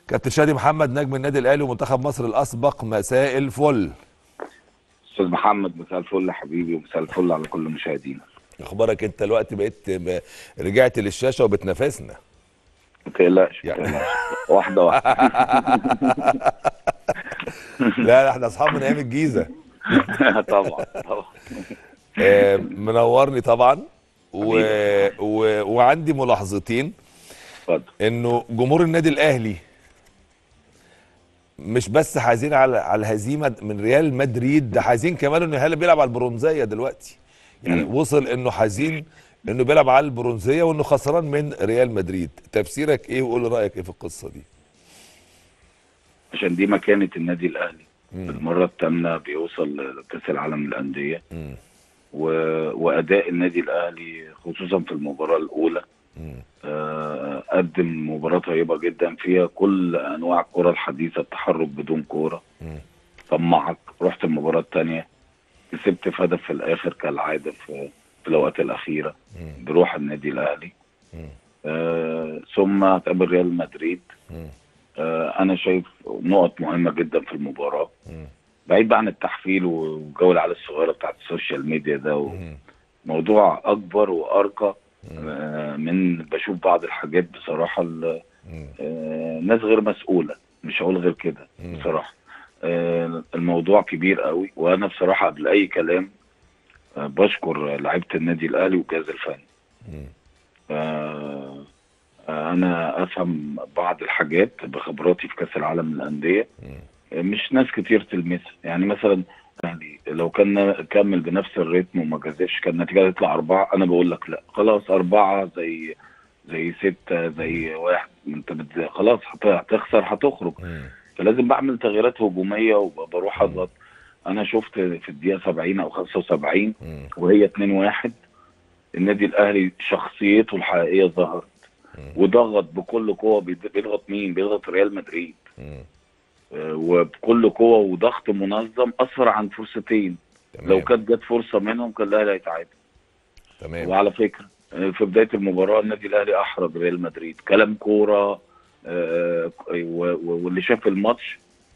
كابتن شادي محمد نجم النادي الاهلي ومنتخب مصر الاسبق مساء الفل استاذ محمد مساء الفل يا حبيبي ومساء الفل على كل مشاهدينا اخبارك انت دلوقتي بقيت ب- رجعت للشاشه وبتنافسنا ما تقلقش ما يعني- تقلقش واحده واحده لا لا احنا اصحاب من ايام الجيزه طبعا طبعا آه، منورني طبعا و... و... وعندي ملاحظتين اتفضل انه جمهور النادي الاهلي مش بس حزين على على الهزيمه من ريال مدريد ده حزين كمان انه الاهلي بيلعب على البرونزيه دلوقتي يعني مم. وصل انه حزين انه بيلعب على البرونزيه وانه خسران من ريال مدريد تفسيرك ايه وقول لي رايك ايه في القصه دي عشان دي مكانه النادي الاهلي مم. المره الثامنه بيوصل لكاس العالم للانديه مم. و... واداء النادي الاهلي خصوصا في المباراه الاولى مم. آه، قدم مباراه طيبه جدا فيها كل انواع الكره الحديثه التحرك بدون كوره مم. طمعك رحت المباراه الثانيه كسبت في هدف في الاخر كالعاده في, في الاوقات الاخيره مم. بروح النادي الاهلي مم. آه ثم هتقابل ريال مدريد مم. آه انا شايف نقط مهمه جدا في المباراه مم. بعيد بقى عن التحفيل وجو العيال الصغيره بتاعت السوشيال ميديا ده مم. موضوع اكبر وارقى آه من بشوف بعض الحاجات بصراحه ال- مم. آه ناس غير مسؤوله مش هقول غير كده مم. بصراحه آه الموضوع كبير قوي وانا بصراحه قبل اي كلام آه بشكر لعيبه النادي الاهلي والجهاز الفني مم. آه، آه، انا افهم بعض الحاجات بخبراتي في كاس العالم للانديه مم. آه، مش ناس كتير تلمسها يعني مثلا يعني لو كان كمل بنفس الريتم وما جازفش كان النتيجه تطلع اربعه انا بقول لك لا خلاص اربعه زي زي سته زي واحد انت بت... خلاص هت- هتخسر هتخرج مم. فلازم بعمل تغييرات هجوميه وبروح اضغط انا شفت في الدقيقه 70 او 75 مم. وهي 2-1 النادي الاهلي شخصيته الحقيقيه ظهرت وضغط بكل قوه بيض- بيضغط مين؟ بيضغط ريال مدريد مم. آه، وبكل قوه وضغط منظم اثر عن فرصتين تمام. لو كانت جت فرصه منهم كان الاهلي هيتعادل تمام وعلى فكره آه، في بدايه المباراه النادي الاهلي احرج ريال مدريد كلام كوره آه، و- و- واللي شاف الماتش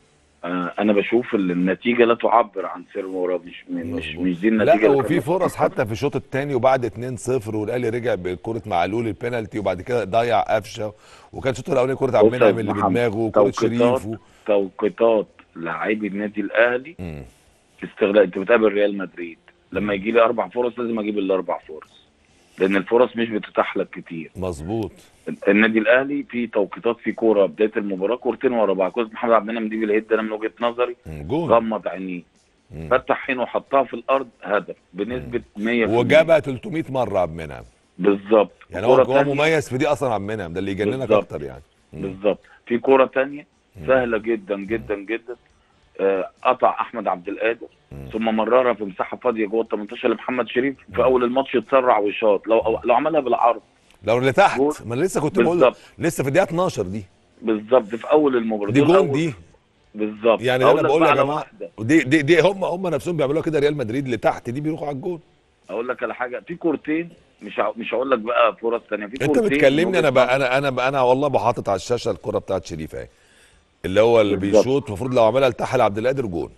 آه، انا بشوف ال- النتيجه لا تعبر عن سر المباراه مش مش مظبوط. مش دي النتيجه لا اللي وفي كانت فرص حتى في الشوط الثاني وبعد 2-0 والاهلي رجع بكره معلول البينالتي وبعد كده ضيع قفشه وكان الشوط الاولاني كره عبد بص يا المنعم اللي محمد، بدماغه وكره شريف توقيتات و... توقيتات لاعبي النادي الاهلي مم. استغلال انت بتقابل ريال مدريد لما يجي لي اربع فرص لازم اجيب الاربع فرص لان الفرص مش بتتاح لك كتير مظبوط النادي الاهلي في توقيتات في كوره بدايه المباراه كورتين ورا بعض كوره محمد عبد المنعم دي بالهيد انا من وجهه نظري مم. جون غمض عينيه مم. فتح عينه وحطها في الارض هدف بنسبه 100% وجابها 300 مره عبد المنعم بالظبط يعني هو كرة هو تانية- مميز في دي اصلا عبد المنعم ده اللي يجننك بالظبط. اكتر يعني مم. بالظبط في كوره تانية سهله جدا جدا جدا آه، قطع احمد عبد القادر مم. ثم مررها في مساحه فاضيه جوه ال 18 لمحمد شريف في اول الماتش اتسرع وشاط لو لو عملها بالعرض لو اللي تحت جول. ما أنا لسه كنت بقول بالظبط. لسه في الدقيقه 12 دي بالظبط في اول المباراه دي دول جون أول- دي بالظبط يعني أقول انا لك بقول بقى يا على جماعه واحدة. دي دي دي هم هم نفسهم بيعملوها كده ريال مدريد اللي تحت دي بيروحوا على الجول اقول لك على حاجه في كورتين مش ع- مش هقول لك بقى فرص ثانيه في انت كورتين بتكلمني انا من بقى انا انا بقى انا والله بحاطط على الشاشه الكره بتاعت شريف اهي اللي هو اللي بالظبط. بيشوط المفروض لو عملها لتحت لعبد القادر جون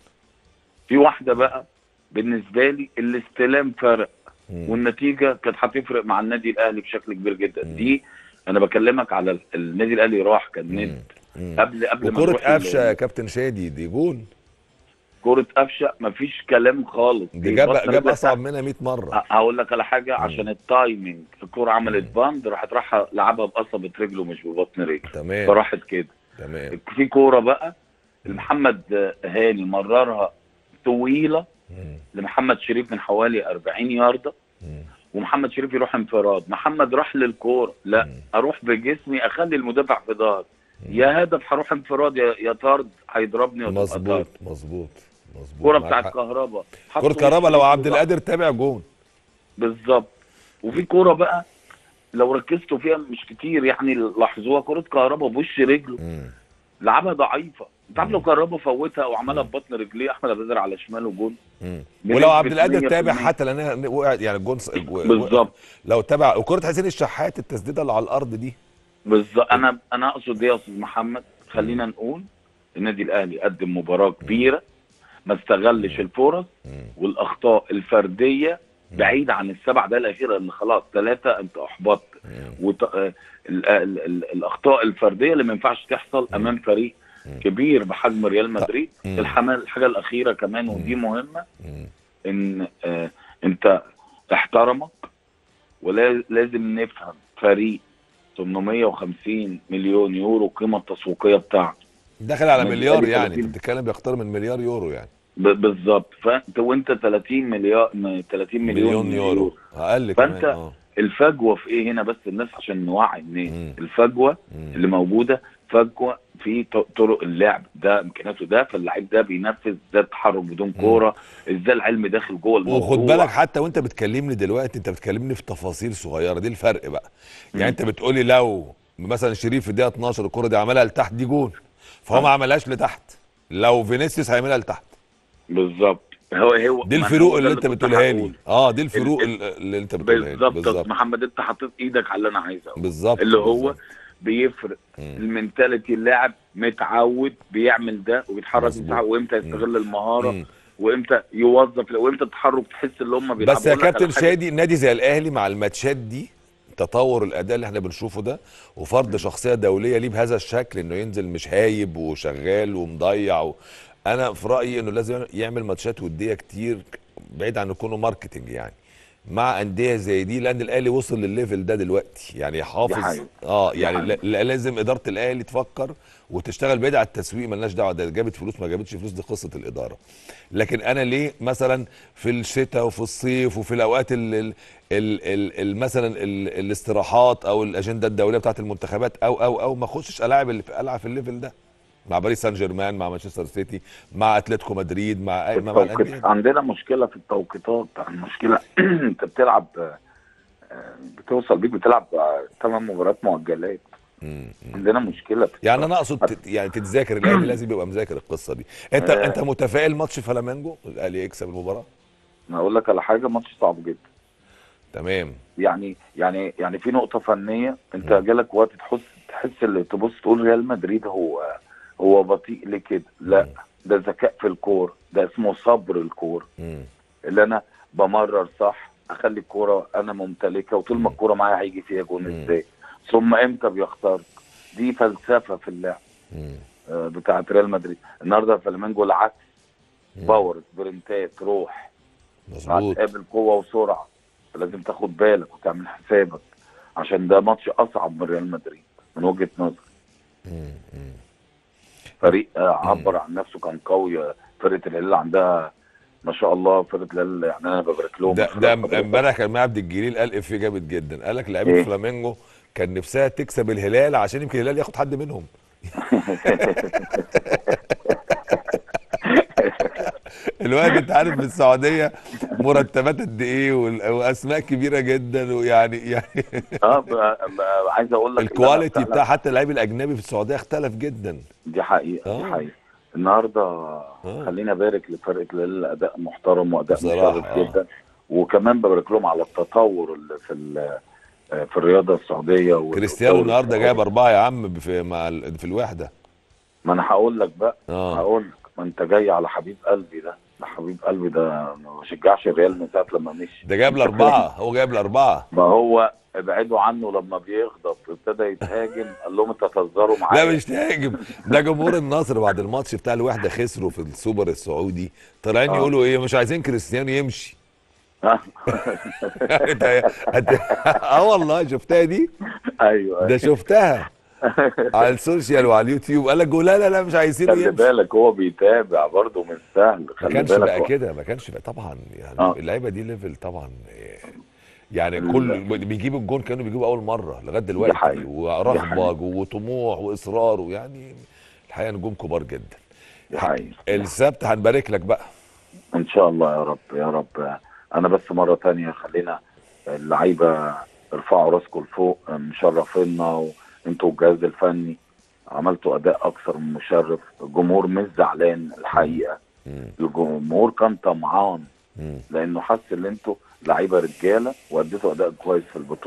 في واحده بقى بالنسبه لي الاستلام فرق مم. والنتيجه كانت هتفرق مع النادي الاهلي بشكل كبير جدا مم. دي انا بكلمك على ال- النادي الاهلي راح كان مم. ند مم. قبل قبل ما وكرة نروح ال- قفشه يا كابتن شادي دي جون كرة قفشه مفيش كلام خالص دي جاب بيبطل جاب رجلك اصعب تحت. منها 100 مره ه- هقول لك على حاجه عشان التايمنج الكوره عملت باند راحت راح لعبها بقصبه رجله مش ببطن رجله تمام فراحت كده تمام في كوره بقى محمد هاني مررها طويله مم. لمحمد شريف من حوالي 40 يارده مم. ومحمد شريف يروح انفراد محمد راح للكوره لا مم. اروح بجسمي اخلي المدافع في ظهر يا هدف هروح انفراد يا يا طرد هيضربني وتبقى طرد. مظبوط مظبوط مظبوط الكوره معاك بتاعت حق. كهربا كرة كهربا لو عبد القادر تابع جون بالظبط وفي كوره بقى لو ركزتوا فيها مش كتير يعني لاحظوها كرة كهربا بوش رجله مم. لعبها ضعيفة انت عارف لو كهربا فوتها وعملها ببطن رجليه احمد عبد القادر على شماله جون مم. بنسبة ولو عبد القادر 100%. تابع حتى لانها وقعت يعني الجون س- و- بالظبط لو تابع وكرة حسين الشحات التسديده اللي على الارض دي بالظبط انا انا اقصد ايه يا استاذ محمد خلينا نقول النادي الاهلي قدم مباراه كبيره ما استغلش الفرص مم. والاخطاء الفرديه بعيد عن السبع دقائق الاخيره اللي خلاص ثلاثه انت احبطت مم. وت... آه، ال... ال... ال... الاخطاء الفرديه اللي ما ينفعش تحصل امام فريق مم. كبير بحجم ريال مدريد مم. الحمل الحاجه الاخيره كمان ودي مهمه مم. ان آه انت احترمك ولازم نفهم فريق 850 مليون يورو القيمه التسويقيه بتاعته داخل على النادي مليار الأهلي يعني 30. انت بتتكلم بيقترب من مليار يورو يعني ب- بالظبط فانت وانت 30 مليار 30 مليون, مليون يورو اقل فأنت- كمان اه الفجوه في ايه هنا بس الناس عشان نوعي الناس مم. الفجوه مم. اللي موجوده فجوه في ط- طرق اللعب ده امكانياته ده فاللعيب ده بينفذ ازاي التحرك بدون كوره ازاي العلم داخل جوه الموضوع وخد بالك حتى وانت بتكلمني دلوقتي انت بتكلمني في تفاصيل صغيره دي الفرق بقى يعني مم. انت بتقولي لو مثلا شريف في الدقيقه 12 الكره دي عملها لتحت دي جول فهو ما عملهاش لتحت لو فينيسيوس هيعملها لتحت بالظبط هو هو دي ما الفروق هو ده اللي انت كنت بتقولها لي هقوله. اه دي الفروق ال- ال- اللي انت بتقولها لي بالظبط يا بالظبط أستاذ محمد انت حطيت ايدك على اللي انا عايزه أقوله. بالظبط اللي هو بالظبط. بيفرق مم. المنتاليتي اللاعب متعود بيعمل ده وبيتحرك مظبوط. بتاعه وامتى يستغل المهاره مم. وامتى يوظف وامتى التحرك تحس ان هم بيلعبوا بس يا أقول لك على كابتن حاجة. شادي نادي زي الاهلي مع الماتشات دي تطور الاداء اللي احنا بنشوفه ده وفرض شخصيه دوليه ليه بهذا الشكل انه ينزل مش هايب وشغال ومضيع و... انا في رايي انه لازم يعمل ماتشات وديه كتير بعيد عن كونه ماركتنج يعني مع انديه زي دي لان الاهلي وصل للليفل ده دلوقتي يعني حافظ حقيقة. اه دي يعني حقيقة. لا- لازم اداره الاهلي تفكر وتشتغل بعيد عن التسويق ملناش دعوه ده جابت فلوس ما جابتش فلوس دي قصه الاداره لكن انا ليه مثلا في الشتاء وفي الصيف وفي الاوقات ال ال ال ال ال مثلا ال الاستراحات او الاجنده الدوليه بتاعت المنتخبات او او او ما اخشش العب اللي في العب في الليفل ده مع باريس سان جيرمان مع مانشستر سيتي مع اتلتيكو مدريد مع أي- مع مع التوقيت الانديه عندنا مشكله في التوقيتات المشكله انت بتلعب آه، بتوصل بيك بتلعب ثمان مباريات مؤجلات مم. عندنا مشكله في يعني انا اقصد تت- يعني تتذاكر الاهلي لازم يبقى مذاكر القصه دي انت آه. انت متفائل ماتش فلامينجو الاهلي يكسب المباراه انا اقول لك على حاجه ماتش صعب جدا تمام يعني يعني يعني في نقطه فنيه انت مم. جالك وقت تحس تحس اللي تبص تقول ريال مدريد هو هو بطيء ليه كده لا مم. ده ذكاء في الكوره ده اسمه صبر الكوره مم. اللي انا بمرر صح اخلي الكوره انا ممتلكه وطول ما مم. الكوره معايا هيجي فيها جون مم. ازاي ثم امتى بيختار دي فلسفه في اللعب مم. آه، بتاعت ريال مدريد النهارده فلامينجو العكس مم. باور سبرنتات روح مظبوط هتقابل قوه وسرعه فلازم تاخد بالك وتعمل حسابك عشان ده ماتش اصعب من ريال مدريد من وجهه نظري مم. مم. فريق آه، عبر عن نفسه كان قوي آه، فرقه الهلال عندها ما شاء الله فرقه الهلال يعني انا ببارك لهم ده الفرقة ده حضرتك. امبارح كان معاه عبد الجليل قال افيه جامد جدا قال لك لعيبه إيه؟ فلامينجو كان نفسها تكسب الهلال عشان يمكن الهلال ياخد حد منهم الوقت انت عارف في السعوديه مرتبات قد ايه وال- واسماء كبيره جدا ويعني يعني اه ب- ب- عايز اقول لك الكواليتي اللي أنا بتاع حتى اللعيب الاجنبي في السعوديه اختلف جدا دي حقيقه آه. دي حقيقه النهارده خلينا ابارك لفرقه الهلال اداء محترم واداء بصراحة، مشرف آه. جدا وكمان ببارك لهم على التطور اللي في ال- آه، في الرياضه السعوديه وال- كريستيانو والدوري النهارده السعودي. جايب اربعه يا عم في مع ال- في الوحده ما انا هقول لك بقى اه هقول لك ما انت جاي على حبيب قلبي ده ده حبيب قلبي ده ما بشجعش الريال من ساعه لما مشي ده جايب الاربعه هو جايب الاربعه ما هو ابعدوا عنه لما بيغضب ابتدى يتهاجم قال لهم انتوا تهزروا معايا لا مش تهاجم ده جمهور النصر بعد الماتش بتاع الوحده خسروا في السوبر السعودي طالعين آه. يقولوا ايه مش عايزين كريستيانو يمشي آه. انت هت- اه والله شفتها دي ايوه ده شفتها على السوشيال وعلى اليوتيوب قال لك لا لا لا مش عايزينه خلي يمشي بالك هو بيتابع برضه مش سهل ما خلي كانش بالك بقى هو- كده ما كانش بقى طبعا يعني آه. اللعيبه دي ليفل طبعا إيه، يعني ال- كل بيجيب الجون كانوا بيجيبوا اول مره لغايه دلوقتي حقيقة. دي ورغبه حقيقة. وطموح واصرار ويعني الحقيقه نجوم كبار جدا دي حقيقة. السبت هنبارك لك بقى ان شاء الله يا رب يا رب انا بس مره تانية خلينا اللعيبه ارفعوا راسكم لفوق مشرفينا وانتوا الجهاز الفني عملتوا اداء اكثر من مشرف الجمهور مش زعلان الحقيقه مم. الجمهور كان طمعان مم. لانه حس ان انتوا لعيبه رجاله واديتوا اداء كويس في البطوله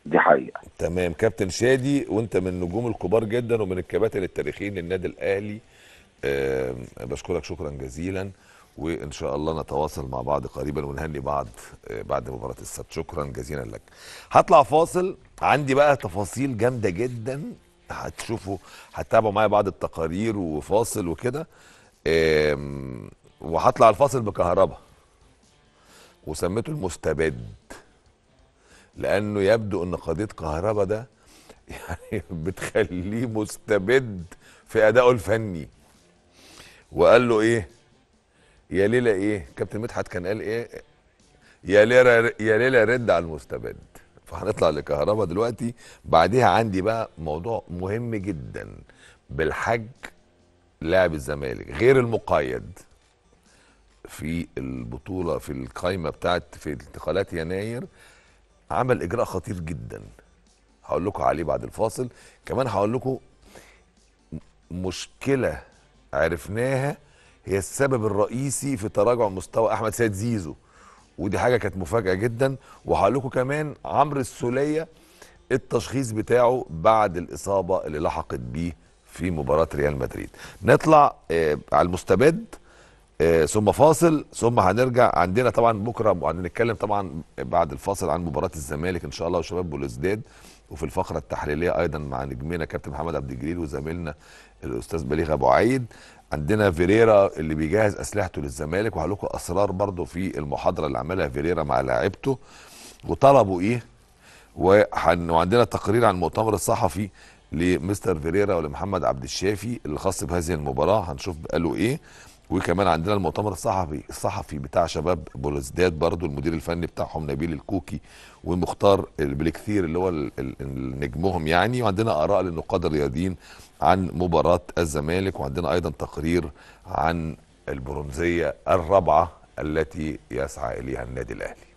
دي حقيقه تمام كابتن شادي وانت من النجوم الكبار جدا ومن الكباتن التاريخيين للنادي الاهلي آم، بشكرك شكرا جزيلا وان شاء الله نتواصل مع بعض قريبا ونهني بعض آه، بعد مباراه السبت شكرا جزيلا لك هطلع فاصل عندي بقى تفاصيل جامده جدا هتشوفوا هتتابعوا معايا بعض التقارير وفاصل وكده آم، وهطلع الفاصل بكهرباء وسميته المستبد لانه يبدو ان قضيه كهربا ده يعني بتخليه مستبد في ادائه الفني وقال له ايه يا ليلى ايه كابتن مدحت كان قال ايه يا ليلى يا ليلى رد على المستبد فهنطلع لكهربا دلوقتي بعديها عندي بقى موضوع مهم جدا بالحج لاعب الزمالك غير المقيد في البطوله في القائمه بتاعت في انتقالات يناير عمل اجراء خطير جدا هقول لكم عليه بعد الفاصل كمان هقول لكم مشكله عرفناها هي السبب الرئيسي في تراجع مستوى احمد سيد زيزو ودي حاجه كانت مفاجاه جدا وهقول لكم كمان عمرو السوليه التشخيص بتاعه بعد الاصابه اللي لحقت بيه في مباراه ريال مدريد نطلع آه على المستبد آه، ثم فاصل ثم هنرجع عندنا طبعا بكره هنتكلم طبعا بعد الفاصل عن مباراه الزمالك ان شاء الله وشباب بولوزداد وفي الفقره التحليليه ايضا مع نجمنا كابتن محمد عبد الجليل وزميلنا الاستاذ بليغ ابو عيد عندنا فيريرا اللي بيجهز اسلحته للزمالك وهقول لكم اسرار برضه في المحاضره اللي عملها فيريرا مع لاعيبته وطلبوا ايه وحن... وعندنا تقرير عن المؤتمر الصحفي لمستر فيريرا ولمحمد عبد الشافي اللي خاص بهذه المباراه هنشوف قالوا ايه وكمان عندنا المؤتمر الصحفي الصحفي بتاع شباب بولزداد برضو المدير الفني بتاعهم نبيل الكوكي ومختار بالكثير اللي هو ال- ال- نجمهم يعني وعندنا اراء للنقاد الرياضيين عن مباراه الزمالك وعندنا ايضا تقرير عن البرونزيه الرابعه التي يسعى اليها النادي الاهلي